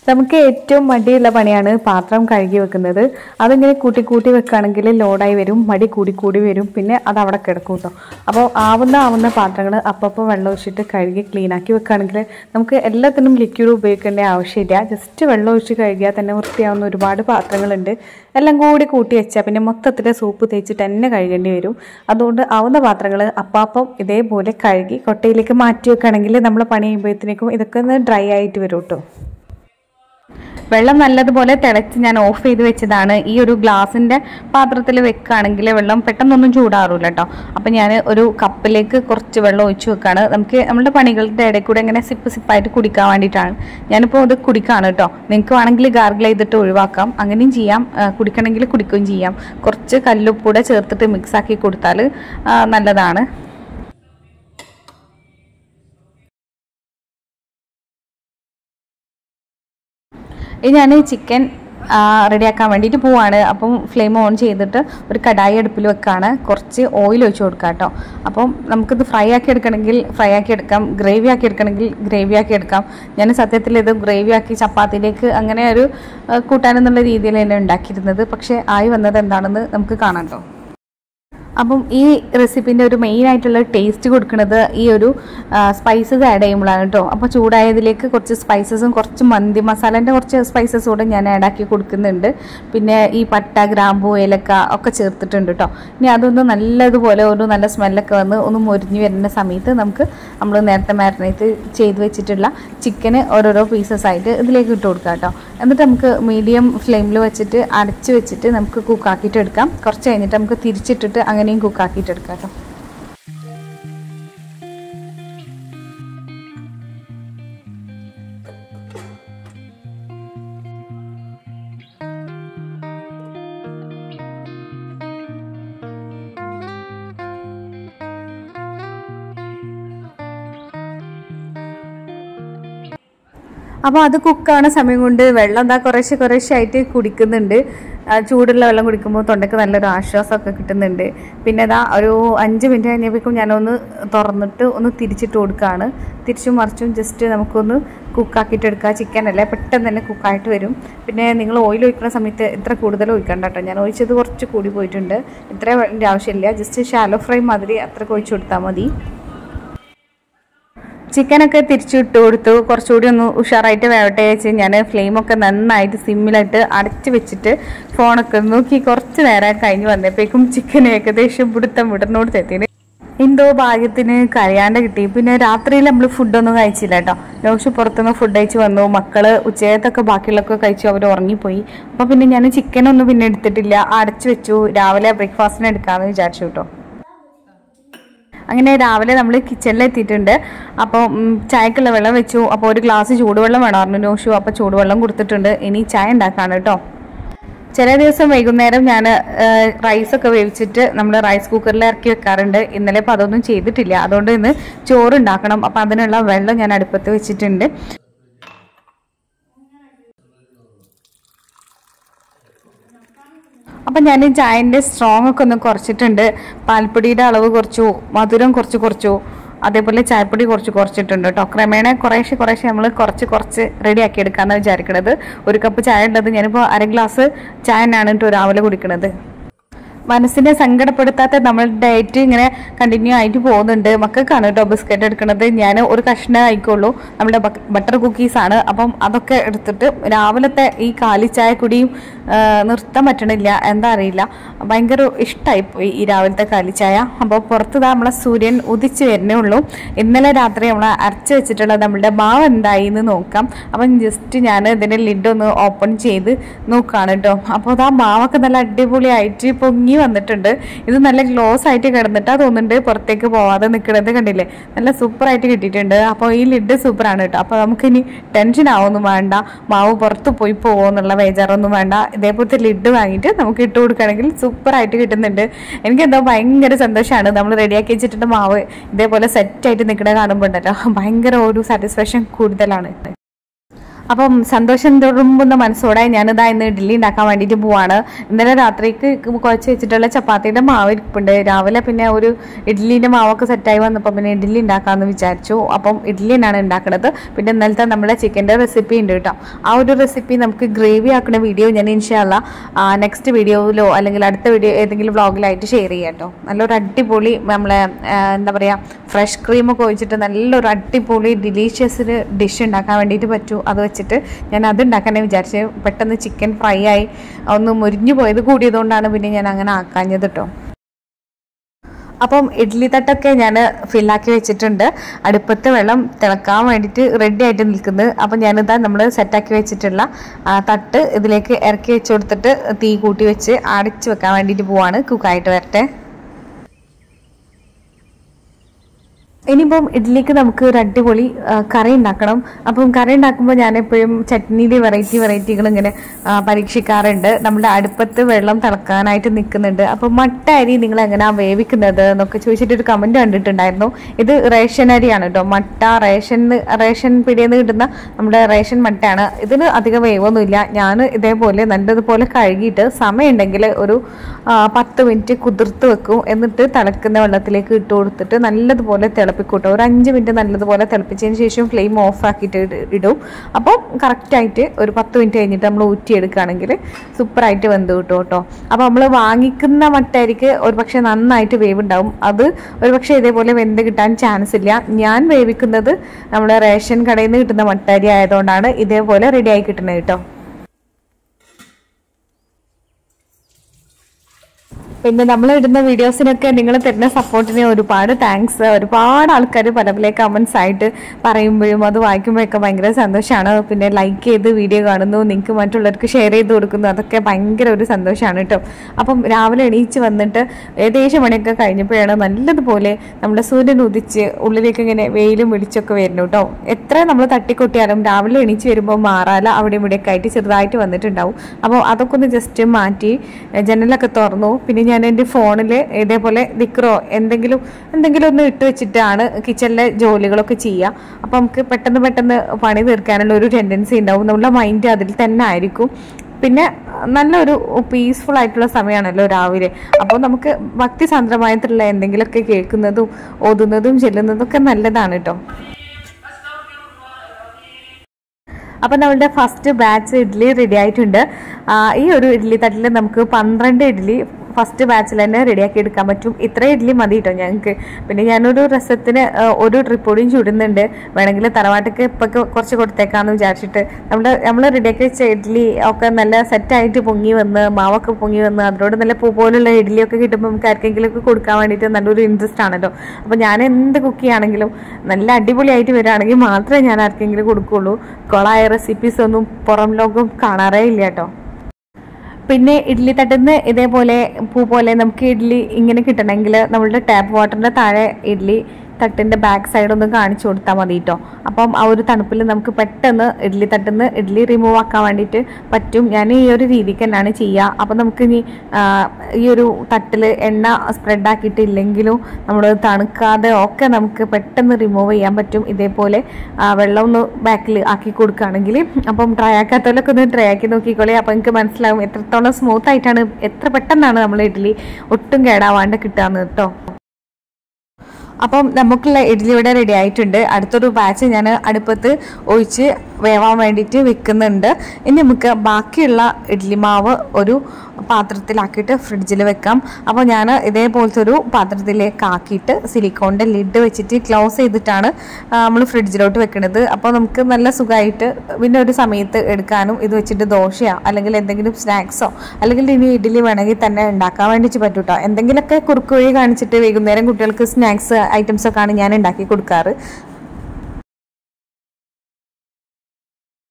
നമുക്ക് ഏറ്റവും മടിയുള്ള പണിയാണ് പാത്രം കഴുകി വെക്കുന്നത് അതിങ്ങനെ കൂട്ടി കൂട്ടി വെക്കുകയാണെങ്കിൽ ലോഡായി വരും മടി കൂടി കൂടി വരും പിന്നെ അത് അവിടെ കിടക്കും കേട്ടോ അപ്പോൾ ആവുന്ന ആവുന്ന പാത്രങ്ങൾ അപ്പപ്പോൾ വെള്ളം ഒഴിച്ചിട്ട് കഴുകി ക്ലീൻ ആക്കി വെക്കുകയാണെങ്കിൽ നമുക്ക് എല്ലാത്തിനും ലിക്വിഡ് ഉപയോഗിക്കേണ്ട ആവശ്യമില്ല ജസ്റ്റ് വെള്ളം ഒഴിച്ച് കഴുകിയാൽ തന്നെ വൃത്തിയാവുന്ന ഒരുപാട് പാത്രങ്ങളുണ്ട് എല്ലാം കൂടി കൂട്ടി വെച്ചാൽ പിന്നെ മൊത്തത്തിൽ സൂപ്പ് തേച്ചിട്ട് തന്നെ കഴുകേണ്ടി വരും അതുകൊണ്ട് ആവുന്ന പാത്രങ്ങൾ അപ്പാപ്പം ഇതേപോലെ കഴുകി കൊട്ടയിലേക്ക് മാറ്റി വെക്കുകയാണെങ്കിൽ നമ്മൾ പണി ചെയ്യുമ്പോഴത്തേക്കും ഇതൊക്കെ ഒന്ന് ഡ്രൈ ആയിട്ട് വരും കേട്ടോ വെള്ളം നല്ലതുപോലെ തിളച്ച് ഞാൻ ഓഫ് ചെയ്ത് വെച്ചതാണ് ഈ ഒരു ഗ്ലാസിൻ്റെ പാത്രത്തിൽ വെക്കുകയാണെങ്കിൽ വെള്ളം പെട്ടെന്നൊന്നും ചൂടാറില്ല കേട്ടോ അപ്പം ഞാൻ ഒരു കപ്പിലേക്ക് കുറച്ച് വെള്ളം ഒഴിച്ച് വെക്കുകയാണ് നമുക്ക് നമ്മുടെ പണികളുടെ ഇടയിൽ കൂടെ ഇങ്ങനെ സിപ്പ് സിപ്പായിട്ട് കുടിക്കാൻ വേണ്ടിയിട്ടാണ് ഞാനിപ്പോൾ ഇത് കുടിക്കുകയാണ് കേട്ടോ നിങ്ങൾക്ക് വേണമെങ്കിൽ ഗാർഗിൾ ചെയ്തിട്ട് ഒഴിവാക്കാം അങ്ങനെയും ചെയ്യാം ആ, കുടിക്കണമെങ്കിൽ കുടിക്കുകയും ചെയ്യാം കുറച്ച് കല്ലുപ്പൂടെ ചേർത്തിട്ട് മിക്സ് ആക്കി കൊടുത്താൽ ആ, നല്ലതാണ് ഇത് ഞാൻ ചിക്കൻ റെഡിയാക്കാൻ വേണ്ടിയിട്ട് പോവാണ് അപ്പം ഫ്ലെയിം ഓൺ ചെയ്തിട്ട് ഒരു കടായി അടുപ്പിൽ വെക്കാണ് കുറച്ച് ഓയിൽ ഒഴിച്ച് കൊടുക്കുക കേട്ടോ അപ്പം നമുക്കിത് ഫ്രൈ ആക്കി എടുക്കണമെങ്കിൽ ഫ്രൈ ആക്കി എടുക്കാം ഗ്രേവി ആക്കി എടുക്കണമെങ്കിൽ ഗ്രേവി ആക്കി എടുക്കാം ഞാൻ സത്യത്തിൽ ഇത് ഗ്രേവി ആക്കി ചപ്പാത്തിയിലേക്ക് അങ്ങനെ ഒരു ആ, കൂട്ടാനെന്നുള്ള രീതിയിൽ തന്നെ ഉണ്ടാക്കിയിരുന്നത് പക്ഷേ ആയി വന്നത് എന്താണെന്ന് നമുക്ക് കാണാം കേട്ടോ അപ്പം ഈ റെസിപ്പിൻ്റെ ഒരു മെയിൻ ആയിട്ടുള്ള ടേസ്റ്റ് കൊടുക്കുന്നത് ഈ ഒരു സ്പൈസസ് ആഡ് ചെയ്യുമ്പോഴാണ് കേട്ടോ അപ്പോൾ ചൂടായതിലേക്ക് കുറച്ച് സ്പൈസസും കുറച്ച് മന്തി മസാലേൻ്റെ കുറച്ച് സ്പൈസസ് കൂടെ ഞാൻ ആഡ് ആക്കി കൊടുക്കുന്നുണ്ട് പിന്നെ ഈ പട്ട ഗ്രാമ്പു ഏലക്ക ഒക്കെ ചേർത്തിട്ടുണ്ട് കേട്ടോ ഇനി അതൊന്ന് നല്ലതുപോലെ ഒരു നല്ല സ്മെല്ലൊക്കെ വന്ന് ഒന്ന് മൊരിഞ്ഞ് വരുന്ന സമയത്ത് നമുക്ക് നമ്മൾ നേരത്തെ മാരിനേറ്റ് ചെയ്ത് വെച്ചിട്ടുള്ള ചിക്കന് ഓരോരോ പീസസ് ആയിട്ട് ഇതിലേക്ക് ഇട്ട് കൊടുക്കാം കേട്ടോ എന്നിട്ട് നമുക്ക് മീഡിയം ഫ്ലെയിമിൽ വെച്ചിട്ട് അടച്ച് വെച്ചിട്ട് നമുക്ക് കുക്കാക്കിയിട്ട് എടുക്കാം കുറച്ച് കഴിഞ്ഞിട്ട് നമുക്ക് തിരിച്ചിട്ടിട്ട് അങ്ങനെയും കുക്കാക്കിയിട്ട് എടുക്കാം കേട്ടോ അപ്പോൾ അത് കുക്കാണ് സമയം കൊണ്ട് വെള്ളം എന്താ കുറേശ്ശെ കുറേശ്ശെ ആയിട്ട് കുടിക്കുന്നുണ്ട് ആ, ചൂടുള്ള വെള്ളം കുടിക്കുമ്പോൾ തൊണ്ടയ്ക്ക് നല്ലൊരു ആശ്വാസമൊക്കെ കിട്ടുന്നുണ്ട് പിന്നെ ഇതാ ഒരു അഞ്ച് മിനിറ്റ് കഴിഞ്ഞപ്പോഴേക്കും ഞാനൊന്ന് തുറന്നിട്ട് ഒന്ന് തിരിച്ചിട്ട് കൊടുക്കുകയാണ് തിരിച്ചും മറിച്ചും ജസ്റ്റ് നമുക്കൊന്ന് കുക്കാക്കിയിട്ട് എടുക്കുക ചിക്കൻ അല്ലേ പെട്ടെന്ന് തന്നെ കുക്കായിട്ട് വരും പിന്നെ നിങ്ങൾ ഓയിൽ ഒഴിക്കുന്ന സമയത്ത് ഇത്ര കൂടുതൽ ഒഴിക്കണ്ട കേട്ടോ ഞാൻ ഒഴിച്ചത് കുറച്ച് കൂടി പോയിട്ടുണ്ട് ഇത്ര വേണ്ട ആവശ്യമില്ല ജസ്റ്റ് ഷാലോ ഫ്രൈ മാതിരി അത്രയ്ക്ക് ഒഴിച്ചു കൊടുത്താൽ മതി ചിക്കനൊക്കെ തിരിച്ചിട്ട് കൊടുത്തു കുറച്ചുകൂടി ഒന്ന് ഉഷാറായിട്ട് വേവട്ടെ വെച്ച് ഞാൻ ഫ്ലെയിമൊക്കെ നന്നായിട്ട് സിമ്മിലായിട്ട് അടച്ച് വെച്ചിട്ട് ഫോണൊക്കെ നോക്കി കുറച്ച് നേരം കഴിഞ്ഞ് വന്നപ്പോഴേക്കും ചിക്കൻ ഏകദേശം പിടുത്തം വിടർന്നോട് തെത്തിന് എന്തോ ഭാഗ്യത്തിന് കഴിയാണ്ട് കിട്ടി പിന്നെ രാത്രിയിൽ നമ്മൾ ഫുഡൊന്നും കഴിച്ചില്ല കേട്ടോ ലോഷ് പുറത്തുനിന്ന് ഫുഡ് കഴിച്ച് വന്നു മക്കള് ഉച്ചയത്തൊക്കെ ബാക്കിയുള്ളതൊക്കെ കഴിച്ചു അവർ ഉറങ്ങിപ്പോയി അപ്പോൾ പിന്നെ ഞാൻ ചിക്കനൊന്നും പിന്നെ എടുത്തിട്ടില്ല അടച്ചു വെച്ചു രാവിലെ ബ്രേക്ക്ഫാസ്റ്റിന് എടുക്കാമെന്ന് വിചാരിച്ചു കേട്ടോ അങ്ങനെ രാവിലെ നമ്മൾ കിച്ചണിൽ എത്തിയിട്ടുണ്ട് അപ്പോൾ ഉം, ചായക്കുള്ള വെള്ളം വെച്ചു അപ്പോൾ ഒരു ഗ്ലാസ് ചൂടുവെള്ളം വേണം പറഞ്ഞു നോഷു അപ്പോൾ ചൂടുവെള്ളം കൊടുത്തിട്ടുണ്ട് ഇനി ചായ ഉണ്ടാക്കാണ് കേട്ടോ ചില ദിവസം വൈകുന്നേരം ഞാൻ റൈസൊക്കെ വേവിച്ചിട്ട് നമ്മൾ റൈസ് കുക്കറിൽ ഇറക്കി വെക്കാറുണ്ട് ഇന്നലെ അപ്പോൾ അതൊന്നും ചെയ്തിട്ടില്ല അതുകൊണ്ട് ഇന്ന് ചോറ് ഉണ്ടാക്കണം അപ്പോൾ അതിനുള്ള വെള്ളം ഞാൻ അടുപ്പത്ത് വെച്ചിട്ടുണ്ട് അപ്പം ഞാൻ ഈ ചായൻ്റെ സ്ട്രോങ് ഒക്കെ ഒന്ന് കുറച്ചിട്ടുണ്ട് പാൽപ്പൊടിയുടെ അളവ് കുറച്ചു മധുരം കുറച്ച് കുറച്ചു അതേപോലെ ചായപ്പൊടി കുറച്ച് കുറച്ചിട്ടുണ്ട് കേട്ടോ ക്രമേണ കുറേശ്ശെ കുറേശ്ശെ നമ്മൾ കുറച്ച് കുറച്ച് റെഡിയാക്കി എടുക്കാമെന്ന് വിചാരിക്കണത് ഒരു കപ്പ് ചായ ഉള്ളത് ഞാനിപ്പോൾ അര ഗ്ലാസ് ചായ തന്നെയാണ് കേട്ടോ രാവിലെ കുടിക്കണത് മനസ്സിനെ സങ്കടപ്പെടുത്താത്ത നമ്മളുടെ ഡയറ്റ് ഇങ്ങനെ കണ്ടിന്യൂ ആയിട്ട് പോകുന്നുണ്ട് മക്കൾക്കാണ് കേട്ടോ ബിസ്ക്കറ്റ് എടുക്കുന്നത് ഞാൻ ഒരു കഷ്ണം കഴിക്കുള്ളൂ നമ്മുടെ ബട്ടർ കുക്കീസ് ആണ് അപ്പം അതൊക്കെ എടുത്തിട്ട് രാവിലത്തെ ഈ കാലിച്ചായ കുടിയും ആ, നിർത്താൻ പറ്റണില്ല എന്താ അറിയില്ല ഭയങ്കര ഇഷ്ടമായി പോയി ഈ രാവിലത്തെ കാലിച്ചായ അപ്പോൾ പുറത്ത് ദാ നമ്മളെ സൂര്യൻ ഉദിച്ച് വരുന്നേ ഉള്ളൂ ഇന്നലെ രാത്രി നമ്മൾ അരച്ച് വെച്ചിട്ടുള്ള നമ്മുടെ മാവ് എന്തായി എന്ന് നോക്കാം അപ്പം ജസ്റ്റ് ഞാൻ ഇതിൻ്റെ ലിഡ് ഒന്ന് ഓപ്പൺ ചെയ്ത് നോക്കുകയാണ് കേട്ടോ അപ്പോൾ ആ മാവൊക്കെ നല്ല അടിപൊളിയായിട്ട് പൊങ്ങി വന്നിട്ടുണ്ട് ഇത് നല്ല ഗ്ലോസ് ആയിട്ട് കിടന്നിട്ടാ തോന്നുന്നുണ്ട് പുറത്തേക്ക് പോവാതെ നിൽക്കുന്നത് കണ്ടില്ലേ നല്ല സൂപ്പറായിട്ട് കിട്ടിയിട്ടുണ്ട് അപ്പോൾ ഈ ലിഡ് സൂപ്പറാണ് കേട്ടോ അപ്പോൾ നമുക്കിനി ടെൻഷൻ ആവൊന്നും വേണ്ട മാവ് പുറത്ത് പോയി പോകുമോ എന്നുള്ള ബേജാറൊന്നും വേണ്ട ഇതേപോലത്തെ ലിഡ് വാങ്ങിയിട്ട് നമുക്ക് ഇട്ട് കൊടുക്കുകയാണെങ്കിൽ സൂപ്പറായിട്ട് കിട്ടുന്നുണ്ട് എനിക്കെന്തോ ഭയങ്കര സന്തോഷമാണ് നമ്മൾ റെഡിയാക്കി വെച്ചിട്ടുള്ള മാവ് ഇതേപോലെ സെറ്റായിട്ട് നിൽക്കണ കാണുമ്പോൾ ഉണ്ടല്ലോ ഭയങ്കര ഒരു സാറ്റിസ്ഫാക്ഷൻ കൂടുതലാണ് അപ്പം സന്തോഷം തുളുമ്പുന്ന മനസ്സോടെ ഞാനിതാ ഇന്ന് ഇഡ്ഡലി ഉണ്ടാക്കാൻ വേണ്ടിയിട്ട് പോവാണ് ഇന്നലെ രാത്രിക്ക് കുഴച്ച് വെച്ചിട്ടുള്ള ചപ്പാത്തിയുടെ മാവ് ഇരിപ്പുണ്ട് രാവിലെ പിന്നെ ഒരു ഇഡ്ഡലീൻ്റെ മാവൊക്കെ സെറ്റായി വന്നപ്പോൾ പിന്നെ ഇഡ്ഡലി ഉണ്ടാക്കാമെന്ന് വിചാരിച്ചു അപ്പം ഇഡ്ഡലി തന്നെയാണ് ഉണ്ടാക്കുന്നത് പിന്നെ ഇന്നലത്തെ നമ്മളെ ചിക്കൻ്റെ റെസിപ്പി ഉണ്ട് കേട്ടോ ആ ഒരു റെസിപ്പി നമുക്ക് ഗ്രേവി ആക്കുന്ന വീഡിയോ ഞാൻ ഇൻഷാല്ല നെക്സ്റ്റ് വീഡിയോയിലോ അല്ലെങ്കിൽ അടുത്ത വീഡിയോ ഏതെങ്കിലും വ്ളോഗിലായിട്ട് ഷെയർ ചെയ്യാം കേട്ടോ നല്ലൊരു അടിപൊളി നമ്മളെ ആ, എന്താ പറയുക ഫ്രഷ് ക്രീമൊക്കെ ഒഴിച്ചിട്ട് നല്ലൊരു അടിപൊളി ഡിലീഷ്യസ് ഡിഷ് ഉണ്ടാക്കാൻ വേണ്ടിയിട്ട് പറ്റൂ അത് വെച്ചിട്ട് ഞാൻ അത് ഉണ്ടാക്കാനേ വിചാരിച്ചു പെട്ടെന്ന് ചിക്കൻ ഫ്രൈ ആയി ഒന്ന് മുരിഞ്ഞു പോയത് കൂടിയതുകൊണ്ടാണ് പിന്നെ ഞാൻ അങ്ങനെ ആക്കാഞ്ഞത് കേട്ടോ അപ്പം ഇഡ്ഡലി തട്ടൊക്കെ ഞാൻ ഫില്ലാക്കി വെച്ചിട്ടുണ്ട് അടുപ്പത്ത് വെള്ളം തിളക്കാൻ വേണ്ടിയിട്ട് റെഡി ആയിട്ട് നിൽക്കുന്നത് അപ്പം ഞാനിതാ നമ്മൾ സെറ്റാക്കി വെച്ചിട്ടുള്ള ആ, തട്ട് ഇതിലേക്ക് ഇറക്കി വെച്ച് കൊടുത്തിട്ട് തീ കൂട്ടി വെച്ച് അടച്ച് വെക്കാൻ വേണ്ടിയിട്ട് പോവാണ് കുക്കായിട്ട് വരട്ടെ ഇനിയിപ്പം ഇഡ്ഡലിക്ക് നമുക്ക് ഒരു അടിപൊളി ആ, കറി ഉണ്ടാക്കണം അപ്പം കറി ഉണ്ടാക്കുമ്പോൾ ഞാൻ എപ്പോഴും ചട്നിയിൽ വെറൈറ്റി വെറൈറ്റികൾ ഇങ്ങനെ ആ, പരീക്ഷിക്കാറുണ്ട് നമ്മുടെ അടുപ്പത്ത് വെള്ളം തിളക്കാനായിട്ട് നിൽക്കുന്നുണ്ട് അപ്പം മട്ട അരി നിങ്ങൾ എങ്ങനെയാണ് വേവിക്കുന്നത് എന്നൊക്കെ ചോദിച്ചിട്ട് ഒരു കമൻറ്റ് കണ്ടിട്ടുണ്ടായിരുന്നു ഇത് റേഷൻ അരിയാണ് കേട്ടോ മട്ട റേഷൻ റേഷൻ പിടിയിൽ നിന്ന് കിട്ടുന്ന നമ്മുടെ റേഷൻ മട്ടയാണ് ഇതിന് അധികം വേവൊന്നുമില്ല ഞാൻ ഇതേപോലെ നല്ലതുപോലെ കഴുകിയിട്ട് സമയമുണ്ടെങ്കിൽ ഒരു ആ, പത്ത് മിനിറ്റ് കുതിർത്ത് വെക്കും എന്നിട്ട് തിളക്കുന്ന വെള്ളത്തിലേക്ക് ഇട്ട് കൊടുത്തിട്ട് നല്ലതുപോലെ തിളപ്പിക്കൂട്ടോ ഒരു അഞ്ച് മിനിറ്റ് നല്ലതുപോലെ തിളപ്പിച്ചതിന് ശേഷം ഫ്ലെയിം ഓഫ് ആക്കിയിട്ട് ഇട്- ഇടും അപ്പോൾ കറക്റ്റായിട്ട് ഒരു പത്ത് മിനിറ്റ് കഴിഞ്ഞിട്ട് നമ്മൾ ഊറ്റിയെടുക്കുകയാണെങ്കിൽ സൂപ്പറായിട്ട് വെന്ത് കിട്ടും കേട്ടോ അപ്പോൾ നമ്മൾ വാങ്ങിക്കുന്ന മട്ടരിക്ക് ഒരു പക്ഷേ നന്നായിട്ട് വേവ് ഉണ്ടാവും അത് ഒരു പക്ഷേ ഇതേപോലെ വെന്ത് കിട്ടാൻ ചാൻസ് ഇല്ല ഞാൻ വേവിക്കുന്നത് നമ്മുടെ റേഷൻ കടയിൽ നിന്ന് കിട്ടുന്ന മട്ടരി ആയതുകൊണ്ടാണ് ഇതേപോലെ റെഡി ആയി കിട്ടുന്നത് കേട്ടോ പിന്നെ നമ്മൾ ഇടുന്ന വീഡിയോസിനൊക്കെ നിങ്ങൾ തരുന്ന സപ്പോർട്ടിന് ഒരുപാട് താങ്ക്സ് ഒരുപാട് ആൾക്കാർ പല പല കമൻസ് ആയിട്ട് പറയുമ്പോഴും അത് വായിക്കുമ്പോഴൊക്കെ ഭയങ്കര സന്തോഷമാണ് പിന്നെ ലൈക്ക് ചെയ്ത് വീഡിയോ കാണുന്നു നിങ്ങൾക്ക് മറ്റുള്ളവർക്ക് ഷെയർ ചെയ്ത് കൊടുക്കുന്നു അതൊക്കെ ഭയങ്കര ഒരു സന്തോഷമാണ് കേട്ടോ അപ്പം രാവിലെ എണീച്ച് വന്നിട്ട് ഏകദേശം മണിയൊക്കെ കഴിഞ്ഞപ്പോഴാണ് നല്ലതുപോലെ നമ്മുടെ സൂര്യൻ ഉദിച്ച് ഉള്ളിലേക്ക് ഇങ്ങനെ വെയിലും വെളിച്ചൊക്കെ വരുന്നു കേട്ടോ എത്ര നമ്മൾ തട്ടിക്കൊട്ടിയാലും രാവിലെ എണീച്ച് വരുമ്പോൾ മാറാല അവിടെ ഇവിടെയൊക്കെ ആയിട്ട് ചെറുതായിട്ട് വന്നിട്ടുണ്ടാവും അപ്പോൾ അതൊക്കെ ഒന്ന് ജസ്റ്റ് മാറ്റി എ, ജനലൊക്കെ തുറന്നു പിന്നെ ഞാൻ എൻ്റെ ഫോണിൽ ഇതേപോലെ ദിക്റോ എന്തെങ്കിലും എന്തെങ്കിലും ഒന്ന് ഇട്ട് വെച്ചിട്ടാണ് കിച്ചണിലെ ജോലികളൊക്കെ ചെയ്യുക അപ്പോൾ നമുക്ക് പെട്ടെന്ന് പെട്ടെന്ന് പണി തീർക്കാനുള്ള ഒരു ടെൻഡൻസി ഉണ്ടാവും നമ്മുടെ മൈൻഡ് അതിൽ തന്നെ ആയിരിക്കും പിന്നെ നല്ലൊരു പീസ്ഫുൾ ആയിട്ടുള്ള സമയമാണല്ലോ രാവിലെ അപ്പോൾ നമുക്ക് ഭക്തിസാന്ദ്രമായിട്ടുള്ള എന്തെങ്കിലുമൊക്കെ കേൾക്കുന്നതും ഓതുന്നതും ചെല്ലുന്നതും ഒക്കെ നല്ലതാണ് കേട്ടോ അപ്പം നമ്മളുടെ ഫസ്റ്റ് ബാച്ച് ഇഡ്ഡലി റെഡി ആയിട്ടുണ്ട് ആ, ഈ ഒരു ഇഡ്ഡലി തട്ടിൽ നമുക്ക് പന്ത്രണ്ട് ഇഡ്ഡലി ഫസ്റ്റ് ബാച്ചിൽ തന്നെ റെഡിയാക്കി എടുക്കാൻ പറ്റും ഇത്ര ഇഡ്ഡലി മതി കേട്ടോ ഞങ്ങൾക്ക് പിന്നെ ഞാനൊരു രസത്തിന് ആ, ഒരു ട്രിപ്പ് കൂടിയും ചുടുന്നുണ്ട് വേണമെങ്കിൽ തറവാട്ടിക്ക് ഇപ്പൊക്കെ കുറച്ച് കൊടുത്തേക്കാന്ന് വിചാരിച്ചിട്ട് നമ്മുടെ നമ്മൾ റെഡിയാക്കി വെച്ച ഇഡ്ഡലി ഒക്കെ നല്ല സെറ്റായിട്ട് പൊങ്ങി വന്ന് മാവൊക്കെ പൊങ്ങി വന്ന് അതിനോട് നല്ല പൂ പോലുള്ള ഇഡ്ഡലിയൊക്കെ കിട്ടുമ്പോൾ നമുക്ക് ആർക്കെങ്കിലും ഒക്കെ കൊടുക്കാൻ വേണ്ടിയിട്ട് നല്ലൊരു ഇൻട്രസ്റ്റ് ആണല്ലോ അപ്പോൾ ഞാൻ എന്ത് കുക്ക് ചെയ്യുകയാണെങ്കിലും നല്ല അടിപൊളിയായിട്ട് വരികയാണെങ്കിൽ മാത്രമേ ഞാൻ ആർക്കെങ്കിലും കൊടുക്കുകയുള്ളൂ കൊളായ റെസിപ്പീസ് ഒന്നും പുറം ലോകം കാണാറേ ഇല്ല കേട്ടോ പിന്നെ ഇഡ്ഡലി തട്ടുന്ന ഇതേപോലെ പൂ പോലെ നമുക്ക് ഇഡ്ഡലി ഇങ്ങനെ കിട്ടണമെങ്കിൽ നമ്മളുടെ ടാപ്പ് വാട്ടറിൻ്റെ താഴെ ഇഡ്ഡലി തട്ടിൻ്റെ ബാക്ക് സൈഡ് ഒന്ന് കാണിച്ചു കൊടുത്താൽ മതി കേട്ടോ അപ്പം ആ ഒരു തണുപ്പിൽ നമുക്ക് പെട്ടെന്ന് ഇഡ്ഡലി തട്ടുന്ന ഇഡ്ഡലി റിമൂവ് ആക്കാൻ വേണ്ടിയിട്ട് പറ്റും ഞാൻ ഈ ഒരു രീതിക്ക് തന്നെയാണ് ചെയ്യുക അപ്പം നമുക്ക് ഇനി ആ, ഈ ഒരു തട്ടിൽ എണ്ണ സ്പ്രെഡ് ആക്കിയിട്ടില്ലെങ്കിലും നമ്മൾ തണുക്കാതെ ഒക്കെ നമുക്ക് പെട്ടെന്ന് റിമൂവ് ചെയ്യാൻ പറ്റും ഇതേപോലെ ആ, വെള്ളം ഒന്ന് ബാക്കിൽ ആക്കി കൊടുക്കുകയാണെങ്കിൽ അപ്പം ട്രൈ ആക്കാത്തവരൊക്കെ ഒന്ന് ട്രൈ ആക്കി നോക്കിക്കോളെ അപ്പം എനിക്ക് മനസ്സിലാവും എത്രത്തോളം സ്മൂത്ത് ആയിട്ടാണ് എത്ര പെട്ടെന്നാണ് നമ്മൾ ഇഡ്ഡലി ഒട്ടും കേടാവാണ്ട് കിട്ടുകയെന്ന് കേട്ടോ അപ്പം നമുക്കുള്ള ഇഡ്ഡലി ഇവിടെ റെഡി ആയിട്ടുണ്ട് അടുത്തൊരു ബാച്ച് ഞാൻ അടുപ്പത്ത് ഒഴിച്ച് വേവാൻ വേണ്ടിയിട്ട് വെക്കുന്നുണ്ട് ഇനി നമുക്ക് ബാക്കിയുള്ള ഇഡ്ഡലി മാവ് ഒരു പാത്രത്തിലാക്കിയിട്ട് ഫ്രിഡ്ജിൽ വെക്കാം അപ്പോൾ ഞാൻ ഇതേപോലത്തെ ഒരു പാത്രത്തിലേക്ക് ആക്കിയിട്ട് സിലിക്കോണിൻ്റെ ലിഡ് വെച്ചിട്ട് ക്ലോസ് ചെയ്തിട്ടാണ് നമ്മൾ ഫ്രിഡ്ജിലോട്ട് വെക്കുന്നത് അപ്പോൾ നമുക്ക് നല്ല സുഖമായിട്ട് പിന്നെ ഒരു സമയത്ത് എടുക്കാനും ഇത് വെച്ചിട്ട് ദോശയോ അല്ലെങ്കിൽ എന്തെങ്കിലും സ്നാക്സോ അല്ലെങ്കിൽ ഇനി ഇഡ്ഡലി വേണമെങ്കിൽ തന്നെ ഉണ്ടാക്കാൻ വേണ്ടിയിട്ട് പറ്റും കേട്ടോ എന്തെങ്കിലുമൊക്കെ കുറുക്ക് വഴി കാണിച്ചിട്ട് വൈകുന്നേരം കുട്ടികൾക്ക് സ്നാക്സ് ഐറ്റംസ് ഒക്കെയാണ് ഞാൻ ഉണ്ടാക്കി കൊടുക്കാറ്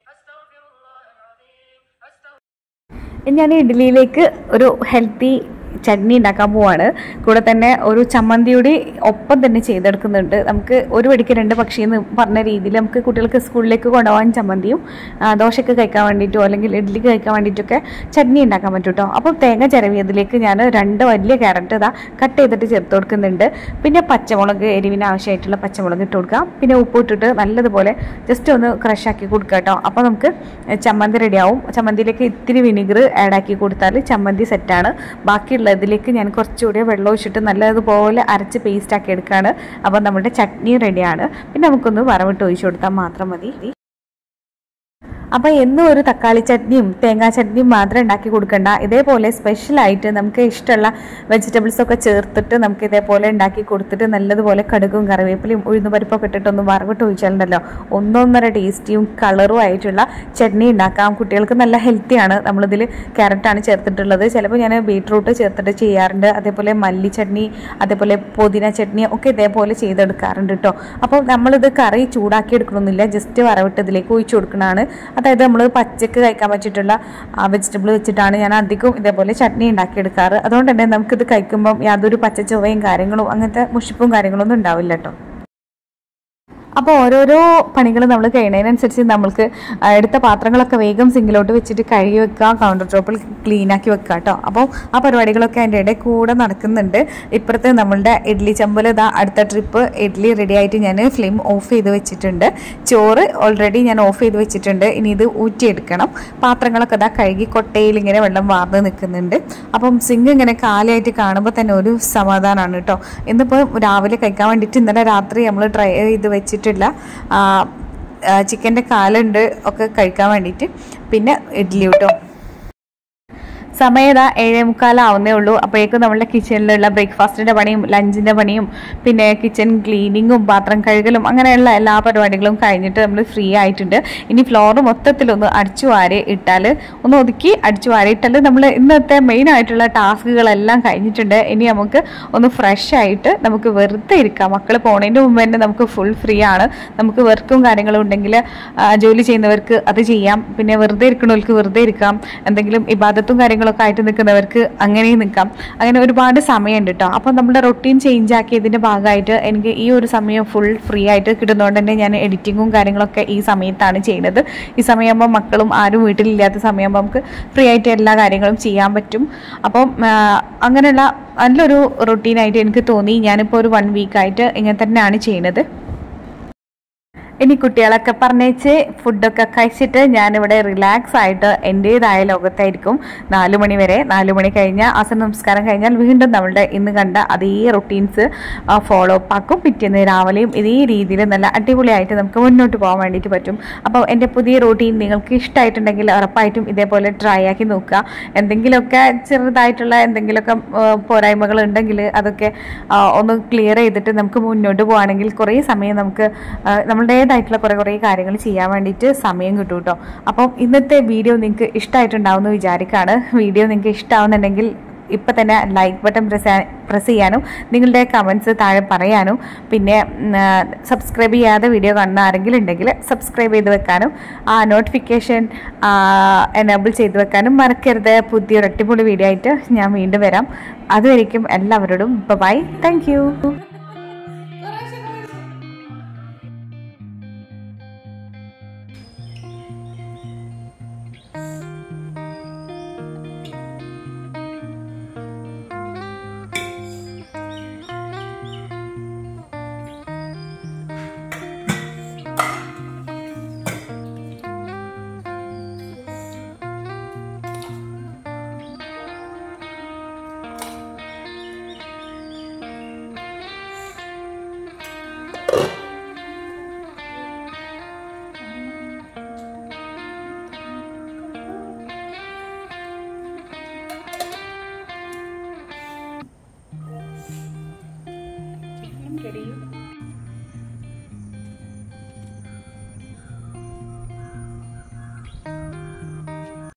ഞാൻ ഇഡ്ഡലിയിലേക്ക് ഒരു ഹെൽത്തി ചട്നി ഉണ്ടാക്കാൻ പോവാണ് കൂടെ തന്നെ ഒരു ചമ്മന്തിയുടെ ഒപ്പം തന്നെ ചെയ്തെടുക്കുന്നുണ്ട് നമുക്ക് ഒരു വെടിക്ക് രണ്ട് പക്ഷി എന്ന് പറഞ്ഞ രീതിയിൽ നമുക്ക് കുട്ടികൾക്ക് സ്കൂളിലേക്ക് കൊണ്ടുപോകാൻ ചമ്മന്തിയും ആ, ദോശയ്ക്ക് കഴിക്കാൻ വേണ്ടിയിട്ടോ അല്ലെങ്കിൽ ഇഡ്ഡലിക്ക് കഴിക്കാൻ വേണ്ടിയിട്ടൊക്കെ ചട്നി ഉണ്ടാക്കാൻ പറ്റും കേട്ടോ അപ്പോൾ തേങ്ങ ചിരവിയതിലേക്ക് ഞാൻ രണ്ട് വലിയ ക്യാരറ്റ് ഇതാ കട്ട് ചെയ്തിട്ട് ചേർത്ത് കൊടുക്കുന്നുണ്ട് പിന്നെ പച്ചമുളക് എരിവിന് ആവശ്യമായിട്ടുള്ള പച്ചമുളക് ഇട്ട് കൊടുക്കാം പിന്നെ ഉപ്പ് ഇട്ടിട്ട് നല്ലതുപോലെ ജസ്റ്റ് ഒന്ന് crush ആക്കി കൊടുക്കുക കേട്ടോ അപ്പോൾ നമുക്ക് ചമ്മന്തി റെഡിയാവും ചമ്മന്തിയിലേക്ക് ഇത്തിരി വിനിഗർ ആഡാക്കി കൊടുത്താൽ ചമ്മന്തി സെറ്റാണ് ബാക്കിയുള്ള ഇതിലേക്ക് ഞാൻ കുറച്ചുകൂടി വെള്ളം ഒഴിച്ചിട്ട് നല്ലതുപോലെ അരച്ച് പേസ്റ്റ് ആക്കി എടുക്കുകയാണ് അപ്പോൾ നമ്മുടെ ചട്നി റെഡിയാണ് പിന്നെ നമുക്കൊന്ന് വറവിട്ട് ഒഴിച്ചു കൊടുത്താൽ മാത്രം മതി അപ്പോൾ എന്നും ഒരു തക്കാളി ചട്നിയും തേങ്ങാ ചട്നിയും മാത്രം ഉണ്ടാക്കി കൊടുക്കണ്ട ഇതേപോലെ സ്പെഷ്യലായിട്ട് നമുക്ക് ഇഷ്ടമുള്ള വെജിറ്റബിൾസ് ഒക്കെ ചേർത്തിട്ട് നമുക്ക് ഇതേപോലെ ഉണ്ടാക്കി കൊടുത്തിട്ട് നല്ലതുപോലെ കടുകും കറിവേപ്പിലയും ഉഴുന്നുപരിപ്പൊക്കെ ഇട്ടിട്ടൊന്ന് വറവിട്ട് ഒഴിച്ചാലുണ്ടല്ലോ ഒന്നൊന്നര ടേസ്റ്റിയും കളറും ആയിട്ടുള്ള ചട്നി ഉണ്ടാക്കാം കുട്ടികൾക്ക് നല്ല ഹെൽത്തിയാണ് നമ്മളിതിൽ ക്യാരറ്റാണ് ചേർത്തിട്ടുള്ളത് ചിലപ്പോൾ ഞാൻ ബീട്രൂട്ട് ചേർത്തിട്ട് ചെയ്യാറുണ്ട് അതേപോലെ മല്ലി ചട്നി അതേപോലെ പുതിന ചട്നി ഒക്കെ ഇതേപോലെ ചെയ്തെടുക്കാറുണ്ട് കേട്ടോ അപ്പോൾ നമ്മളിത് കറി ചൂടാക്കി എടുക്കണമെന്നില്ല ജസ്റ്റ് വറവിട്ട് ഇതിലേക്ക് ഒഴിച്ചു കൊടുക്കണതാണ് അതായത് നമ്മൾ പച്ചക്ക് കഴിക്കാൻ പറ്റിയിട്ടുള്ള വെജിറ്റബിൾ വെച്ചിട്ടാണ് ഞാൻ അധികം ഇതേപോലെ ചട്നി ഉണ്ടാക്കിയെടുക്കാറ് അതുകൊണ്ട് തന്നെ നമുക്കിത് കഴിക്കുമ്പം യാതൊരു പച്ച ചുവയും കാര്യങ്ങളും അങ്ങനത്തെ മുഷിപ്പും കാര്യങ്ങളൊന്നും ഉണ്ടാവില്ല കേട്ടോ അപ്പോൾ ഓരോരോ പണികൾ നമ്മൾ കഴിയുന്നതിനനുസരിച്ച് നമ്മൾക്ക് ആ, എടുത്ത പാത്രങ്ങളൊക്കെ വേഗം സിങ്കിലോട്ട് വെച്ചിട്ട് കഴുകി വെക്കുക കൗണ്ടർ ടോപ്പിൽ ക്ലീൻ ആക്കി വെക്കുക കേട്ടോ അപ്പോൾ ആ പരിപാടികളൊക്കെ അതിൻ്റെ ഇടയിൽ കൂടെ നടക്കുന്നുണ്ട് ഇപ്പുറത്ത് നമ്മളുടെ ഇഡ്ഡലി ചമ്പൽ ഇതാ അടുത്ത ട്രിപ്പ് ഇഡ്ഡലി റെഡി ആയിട്ട് ഞാൻ ഫ്ലെയിം ഓഫ് ചെയ്ത് വെച്ചിട്ടുണ്ട് ചോറ് ഓൾറെഡി ഞാൻ ഓഫ് ചെയ്ത് വെച്ചിട്ടുണ്ട് ഇനി ഇത് ഊറ്റിയെടുക്കണം പാത്രങ്ങളൊക്കെ ഇതാ കഴുകി കൊട്ടയിൽ ഇങ്ങനെ വെള്ളം വാർന്ന് നിൽക്കുന്നുണ്ട് അപ്പം സിങ്ക് ഇങ്ങനെ കാലിയായിട്ട് കാണുമ്പോൾ തന്നെ ഒരു സമാധാനമാണ് കേട്ടോ ഇന്നിപ്പോൾ രാവിലെ കഴിക്കാൻ വേണ്ടിയിട്ട് ഇന്നലെ രാത്രി നമ്മൾ ട്രൈ ചെയ്ത് വെച്ചിട്ടില്ല ചിക്കൻ്റെ കാലുണ്ട് ഒക്കെ കഴിക്കാൻ വേണ്ടിയിട്ട് പിന്നെ ഇഡ്ഡലി കേട്ടോ സമയം ഇതാ ഏഴേ മുക്കാലാവുന്നേ ഉള്ളൂ അപ്പോഴേക്കും നമ്മളുടെ കിച്ചണിലുള്ള ബ്രേക്ക്ഫാസ്റ്റിൻ്റെ പണിയും ലഞ്ചിൻ്റെ പണിയും പിന്നെ കിച്ചൺ ക്ലീനിങ്ങും പാത്രം കഴുകലും അങ്ങനെയുള്ള എല്ലാ പരിപാടികളും കഴിഞ്ഞിട്ട് നമ്മൾ ഫ്രീ ആയിട്ടുണ്ട് ഇനി ഫ്ലോർ മൊത്തത്തിലൊന്ന് അടിച്ചു വാരി ഇട്ടാൽ ഒന്ന് ഒതുക്കി അടിച്ചു വാരി ഇട്ടാൽ നമ്മൾ ഇന്നത്തെ മെയിൻ ആയിട്ടുള്ള ടാസ്കുകളെല്ലാം കഴിഞ്ഞിട്ടുണ്ട് ഇനി നമുക്ക് ഒന്ന് ഫ്രഷ് ആയിട്ട് നമുക്ക് വെറുതെ ഇരിക്കാം മക്കൾ പോണതിൻ്റെ മുമ്പ് തന്നെ നമുക്ക് ഫുൾ ഫ്രീ ആണ് നമുക്ക് വർക്കും കാര്യങ്ങളും ഉണ്ടെങ്കിൽ ആ, ജോലി ചെയ്യുന്നവർക്ക് അത് ചെയ്യാം പിന്നെ വെറുതെ ഇരിക്കണവർക്ക് വെറുതെ ഇരിക്കാം എന്തെങ്കിലും ഇബാദത്തും കാര്യങ്ങളൊക്കെ ആയിട്ട് നിൽക്കുന്നവർക്ക് അങ്ങനെയും നിൽക്കാം അങ്ങനെ ഒരുപാട് സമയമുണ്ട് കേട്ടോ അപ്പോൾ നമ്മുടെ റൊട്ടീൻ ചേഞ്ച് ആക്കിയതിൻ്റെ ഭാഗമായിട്ട് എനിക്ക് ഈ ഒരു സമയം ഫുൾ ഫ്രീ ആയിട്ട് കിട്ടുന്നതുകൊണ്ട് തന്നെ ഞാൻ എഡിറ്റിങ്ങും കാര്യങ്ങളൊക്കെ ഈ സമയത്താണ് ചെയ്യുന്നത് ഈ സമയമാകുമ്പോൾ മക്കളും ആരും വീട്ടിലില്ലാത്ത സമയമാകുമ്പോൾ നമുക്ക് ഫ്രീ ആയിട്ട് എല്ലാ കാര്യങ്ങളും ചെയ്യാൻ പറ്റും അപ്പം ആ, അങ്ങനെയുള്ള നല്ലൊരു റൊട്ടീനായിട്ട് എനിക്ക് തോന്നി ഞാനിപ്പോൾ ഒരു വൺ വീക്കായിട്ട് ഇങ്ങനെ തന്നെയാണ് ചെയ്യുന്നത് ഇനി കുട്ടികളൊക്കെ പറഞ്ഞേച്ച് ഫുഡൊക്കെ കഴിച്ചിട്ട് ഞാനിവിടെ റിലാക്സ് ആയിട്ട് എൻ്റേതായ ലോകത്തായിരിക്കും നാലു മണി വരെ നാലു മണി കഴിഞ്ഞാൽ അസന നമസ്കാരം കഴിഞ്ഞാൽ വീണ്ടും നമ്മളുടെ ഇന്ന് കണ്ട അതേ റൊട്ടീൻസ് ഫോളോ അപ്പ് ആക്കും പിറ്റേന്ന് രാവിലെയും ഇതേ രീതിയിൽ നല്ല അടിപൊളിയായിട്ട് നമുക്ക് മുന്നോട്ട് പോകാൻ വേണ്ടിയിട്ട് പറ്റും അപ്പോൾ എൻ്റെ പുതിയ റൊട്ടീൻ നിങ്ങൾക്ക് ഇഷ്ടമായിട്ടുണ്ടെങ്കിൽ ഉറപ്പായിട്ടും ഇതേപോലെ ട്രൈ ആക്കി നോക്കുക എന്തെങ്കിലുമൊക്കെ ചെറുതായിട്ടുള്ള എന്തെങ്കിലുമൊക്കെ പോരായ്മകൾ ഉണ്ടെങ്കിൽ അതൊക്കെ ആ, ഒന്ന് ക്ലിയർ ചെയ്തിട്ട് നമുക്ക് മുന്നോട്ട് പോവുകയാണെങ്കിൽ കുറേ സമയം നമുക്ക് ആ, നമ്മളുടേതായിട്ടുള്ള കുറേ കുറേ കാര്യങ്ങൾ ചെയ്യാൻ വേണ്ടിയിട്ട് സമയം കിട്ടും കേട്ടോ അപ്പം ഇന്നത്തെ വീഡിയോ നിങ്ങൾക്ക് ഇഷ്ടമായിട്ടുണ്ടാവുമെന്ന് വിചാരിക്കുകയാണ് വീഡിയോ നിങ്ങൾക്ക് ഇഷ്ടമാവുന്നുണ്ടെങ്കിൽ ഇപ്പം തന്നെ ലൈക്ക് ബട്ടൺ പ്രസ് പ്രസ് ചെയ്യാനും നിങ്ങളുടെ കമൻസ് താഴെ പറയാനും പിന്നെ സബ്സ്ക്രൈബ് ചെയ്യാതെ വീഡിയോ കാണുന്ന ആരെങ്കിലും ഉണ്ടെങ്കിൽ സബ്സ്ക്രൈബ് ചെയ്ത് വെക്കാനും ആ നോട്ടിഫിക്കേഷൻ എനേബിൾ ചെയ്ത് വെക്കാനും മറക്കരുത് പുതിയൊരു അടിപൊളി വീഡിയോ ആയിട്ട് ഞാൻ വീണ്ടും വരാം അതുവരെയും എല്ലാവരോടും ബൈ താങ്ക് യു